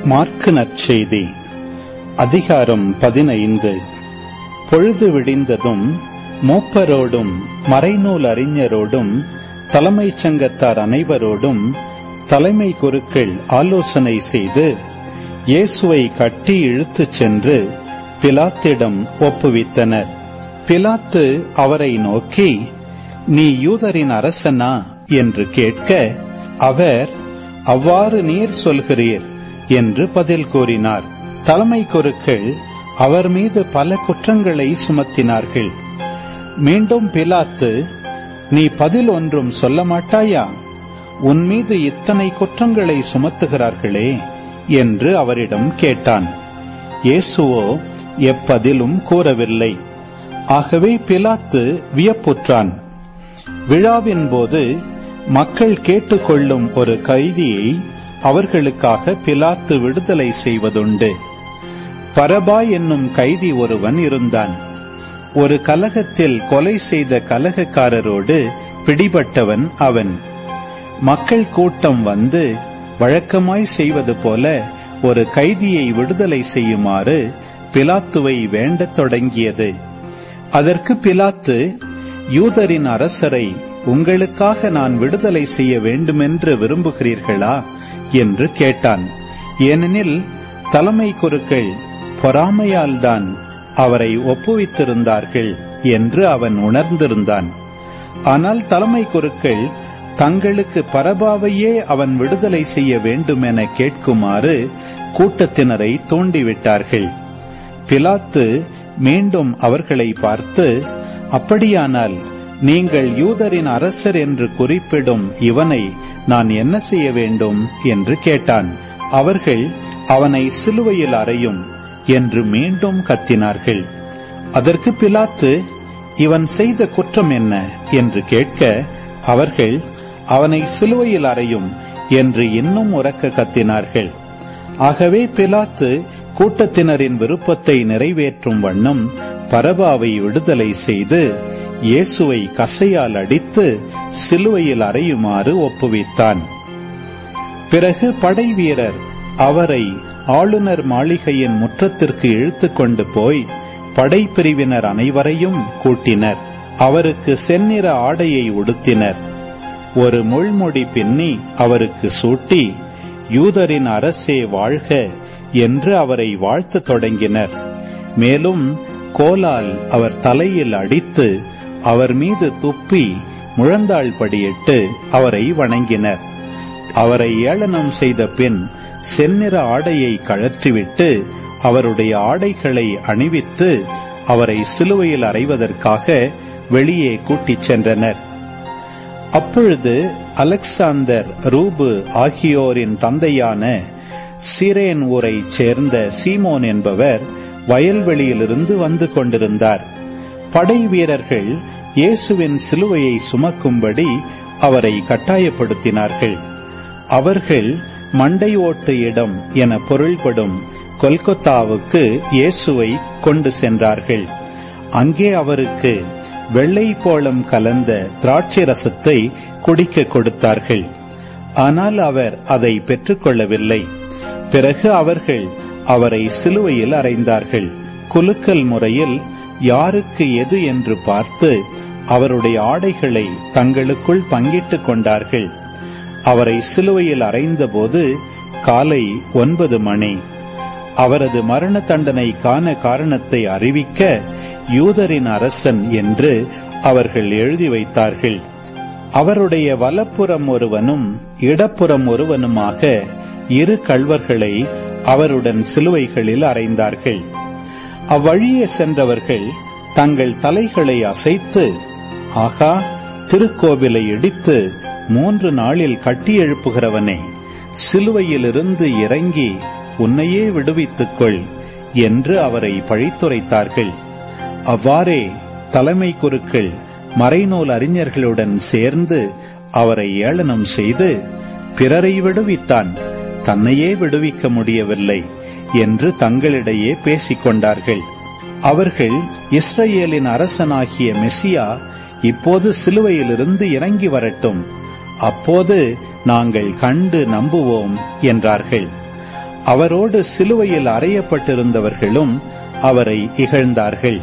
mark நற்செய்தி அதிகாரம் பதினைந்து பொழுது விடிந்ததும் மூப்பரோடும் மறைநூல் அறிஞரோடும் தலைமைச் சங்கத்தார் அனைவரோடும் தலைமை குருக்கள் ஆலோசனை செய்து இயேசுவை கட்டி இழுத்துச் சென்று பிலாத்திடம் ஒப்புவித்தனர் பிலாத்து அவரை நோக்கி நீ யூதரின் அரசனா என்று கேட்க அவர் அவ்வாறு நீர் சொல்கிறீர் என்று பதில் கூறினார் தலைமை குருக்கள் அவர் மீது பல குற்றங்களை சுமத்தினார்கள் மீண்டும் பிலாத்து நீ பதில் ஒன்றும் சொல்ல மாட்டாயா உன் மீது இத்தனை குற்றங்களை சுமத்துகிறார்களே என்று அவரிடம் கேட்டான் இயேசுவோ எப்பதிலும் கூறவில்லை ஆகவே பிலாத்து வியப்புற்றான் விழாவின் போது மக்கள் கேட்டுக்கொள்ளும் ஒரு கைதியை அவர்களுக்காக பிலாத்து விடுதலை செய்வதுண்டு பரபா என்னும் கைதி ஒருவன் இருந்தான் ஒரு கலகத்தில் கொலை செய்த கலகக்காரரோடு பிடிபட்டவன் அவன் மக்கள் கூட்டம் வந்து வழக்கமாய் செய்வது போல ஒரு கைதியை விடுதலை செய்யுமாறு பிலாத்துவை வேண்டத் தொடங்கியது அதற்கு பிலாத்து யூதரின் அரசரை உங்களுக்காக நான் விடுதலை செய்ய வேண்டுமென்று விரும்புகிறீர்களா என்று கேட்டான் ஏனெனில் தலைமை குருக்கள் பொறாமையால்தான் அவரை ஒப்புவித்திருந்தார்கள் என்று அவன் உணர்ந்திருந்தான் ஆனால் தலைமை குருக்கள் தங்களுக்கு பரபாவையே அவன் விடுதலை செய்ய வேண்டும் என கேட்குமாறு கூட்டத்தினரை தூண்டிவிட்டார்கள் பிலாத்து மீண்டும் அவர்களை பார்த்து அப்படியானால் நீங்கள் யூதரின் அரசர் என்று குறிப்பிடும் இவனை நான் என்ன செய்ய வேண்டும் என்று கேட்டான் அவர்கள் அவனை சிலுவையில் அறையும் என்று மீண்டும் கத்தினார்கள் அதற்கு பிலாத்து இவன் செய்த குற்றம் என்ன என்று கேட்க அவர்கள் அவனை சிலுவையில் அறையும் என்று இன்னும் உறக்க கத்தினார்கள் ஆகவே பிலாத்து கூட்டத்தினரின் விருப்பத்தை நிறைவேற்றும் வண்ணம் பரபாவை விடுதலை செய்து இயேசுவை கசையால் அடித்து சிலுவையில் அறையுமாறு ஒப்புவித்தான் பிறகு படை வீரர் அவரை ஆளுநர் மாளிகையின் முற்றத்திற்கு இழுத்து கொண்டு போய் படைப்பிரிவினர் அனைவரையும் கூட்டினர் அவருக்கு செந்நிற ஆடையை உடுத்தினர் ஒரு முள்முடி பின்னி அவருக்கு சூட்டி யூதரின் அரசே வாழ்க என்று அவரை வாழ்த்தத் தொடங்கினர் மேலும் கோலால் அவர் தலையில் அடித்து அவர் மீது துப்பி முழந்தாள் படியிட்டு அவரை வணங்கினர் அவரை ஏளனம் செய்த பின் செந்நிற ஆடையை கழற்றிவிட்டு அவருடைய ஆடைகளை அணிவித்து அவரை சிலுவையில் அறைவதற்காக வெளியே கூட்டிச் சென்றனர் அப்பொழுது அலெக்சாந்தர் ரூபு ஆகியோரின் தந்தையான சிரேன் ஊரைச் சேர்ந்த சீமோன் என்பவர் வயல்வெளியிலிருந்து வந்து கொண்டிருந்தார் படை வீரர்கள் இயேசுவின் சிலுவையை சுமக்கும்படி அவரை கட்டாயப்படுத்தினார்கள் அவர்கள் மண்டை ஓட்டு இடம் என பொருள்படும் கொல்கத்தாவுக்கு இயேசுவை கொண்டு சென்றார்கள் அங்கே அவருக்கு வெள்ளை போளம் கலந்த திராட்சை ரசத்தை குடிக்க கொடுத்தார்கள் ஆனால் அவர் அதை பெற்றுக்கொள்ளவில்லை பிறகு அவர்கள் அவரை சிலுவையில் அறைந்தார்கள் குலுக்கல் முறையில் யாருக்கு எது என்று பார்த்து அவருடைய ஆடைகளை தங்களுக்குள் பங்கிட்டுக் கொண்டார்கள் அவரை சிலுவையில் அறைந்தபோது காலை ஒன்பது மணி அவரது மரண தண்டனை காண காரணத்தை அறிவிக்க யூதரின் அரசன் என்று அவர்கள் எழுதி வைத்தார்கள் அவருடைய வலப்புறம் ஒருவனும் இடப்புறம் ஒருவனுமாக இரு கள்வர்களை அவருடன் சிலுவைகளில் அறைந்தார்கள் அவ்வழியே சென்றவர்கள் தங்கள் தலைகளை அசைத்து ஆகா திருக்கோவிலை இடித்து மூன்று நாளில் கட்டி எழுப்புகிறவனே சிலுவையிலிருந்து இறங்கி உன்னையே விடுவித்துக் கொள் என்று அவரை பழித்துரைத்தார்கள் அவ்வாறே தலைமை குருக்கள் மறைநூல் அறிஞர்களுடன் சேர்ந்து அவரை ஏளனம் செய்து பிறரை விடுவித்தான் தன்னையே விடுவிக்க முடியவில்லை என்று தங்களிடையே பேசிக் கொண்டார்கள் அவர்கள் இஸ்ரேலின் அரசனாகிய மெசியா இப்போது சிலுவையிலிருந்து இறங்கி வரட்டும் அப்போது நாங்கள் கண்டு நம்புவோம் என்றார்கள் அவரோடு சிலுவையில் அறையப்பட்டிருந்தவர்களும் அவரை இகழ்ந்தார்கள்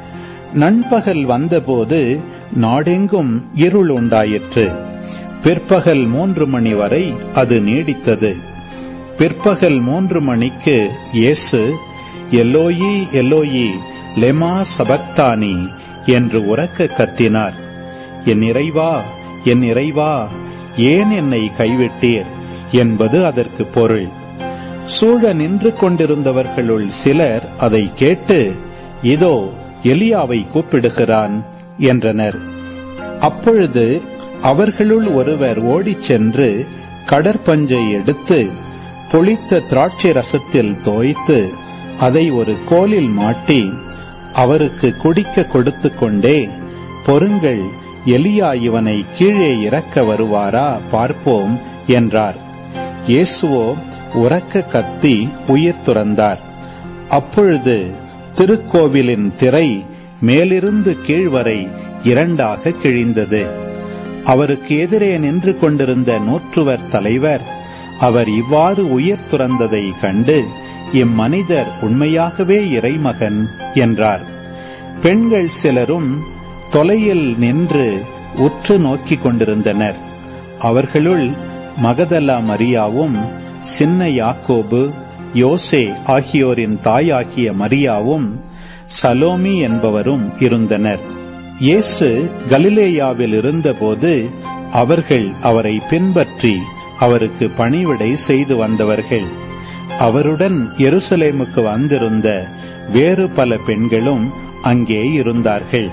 நண்பகல் வந்தபோது நாடெங்கும் இருள் உண்டாயிற்று பிற்பகல் மூன்று மணி வரை அது நீடித்தது பிற்பகல் மூன்று மணிக்கு இயேசு எல்லோயி எல்லோயி லெமா சபக்தானி என்று உறக்க கத்தினார் என் இறைவா என் இறைவா ஏன் என்னை கைவிட்டீர் என்பது அதற்கு பொருள் சூழ நின்று கொண்டிருந்தவர்களுள் சிலர் அதை கேட்டு இதோ எலியாவை கூப்பிடுகிறான் என்றனர் அப்பொழுது அவர்களுள் ஒருவர் ஓடிச் சென்று கடற்பஞ்சை எடுத்து பொளித்த திராட்சை ரசத்தில் தோய்த்து அதை ஒரு கோலில் மாட்டி அவருக்கு குடிக்க கொடுத்து கொண்டே பொருங்கள் எலியா இவனை கீழே இறக்க வருவாரா பார்ப்போம் என்றார் இயேசுவோ உறக்க கத்தி உயிர் துறந்தார் அப்பொழுது திருக்கோவிலின் திரை மேலிருந்து கீழ்வரை இரண்டாக கிழிந்தது அவருக்கு எதிரே நின்று கொண்டிருந்த நூற்றுவர் தலைவர் அவர் இவ்வாறு உயிர் துறந்ததை கண்டு இம்மனிதர் உண்மையாகவே இறைமகன் என்றார் பெண்கள் சிலரும் தொலையில் நின்று உற்று நோக்கிக் கொண்டிருந்தனர் அவர்களுள் மகதலா மரியாவும் சின்ன யாக்கோபு யோசே ஆகியோரின் தாயாகிய மரியாவும் சலோமி என்பவரும் இருந்தனர் இயேசு கலிலேயாவில் இருந்தபோது அவர்கள் அவரை பின்பற்றி அவருக்கு பணிவிடை செய்து வந்தவர்கள் அவருடன் எருசலேமுக்கு வந்திருந்த வேறு பல பெண்களும் அங்கே இருந்தார்கள்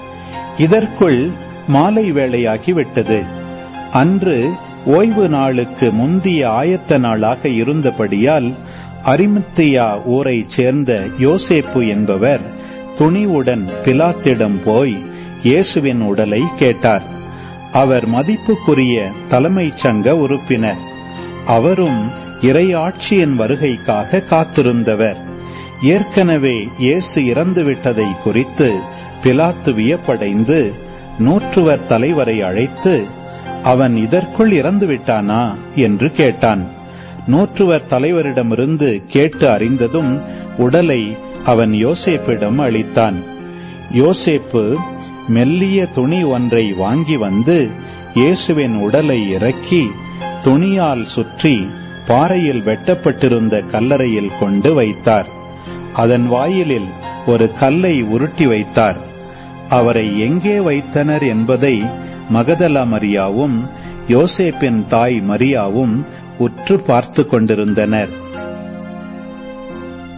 இதற்குள் மாலை வேளையாகிவிட்டது அன்று ஓய்வு நாளுக்கு முந்திய ஆயத்த நாளாக இருந்தபடியால் அரிமத்தியா ஊரைச் சேர்ந்த யோசேப்பு என்பவர் துணிவுடன் பிலாத்திடம் போய் இயேசுவின் உடலை கேட்டார் அவர் மதிப்புக்குரிய தலைமைச் சங்க உறுப்பினர் அவரும் இறையாட்சியின் வருகைக்காக காத்திருந்தவர் ஏற்கனவே இயேசு இறந்துவிட்டதை குறித்து பிலாத்து வியப்படைந்து நூற்றுவர் தலைவரை அழைத்து அவன் இதற்குள் இறந்து விட்டானா என்று கேட்டான் நூற்றுவர் தலைவரிடமிருந்து கேட்டு அறிந்ததும் உடலை அவன் யோசேப்பிடம் அளித்தான் யோசேப்பு மெல்லிய துணி ஒன்றை வாங்கி வந்து இயேசுவின் உடலை இறக்கி துணியால் சுற்றி பாறையில் வெட்டப்பட்டிருந்த கல்லறையில் கொண்டு வைத்தார் அதன் வாயிலில் ஒரு கல்லை உருட்டி வைத்தார் அவரை எங்கே வைத்தனர் என்பதை மகதலா மரியாவும் யோசேப்பின் தாய் மரியாவும் உற்று பார்த்து கொண்டிருந்தனர்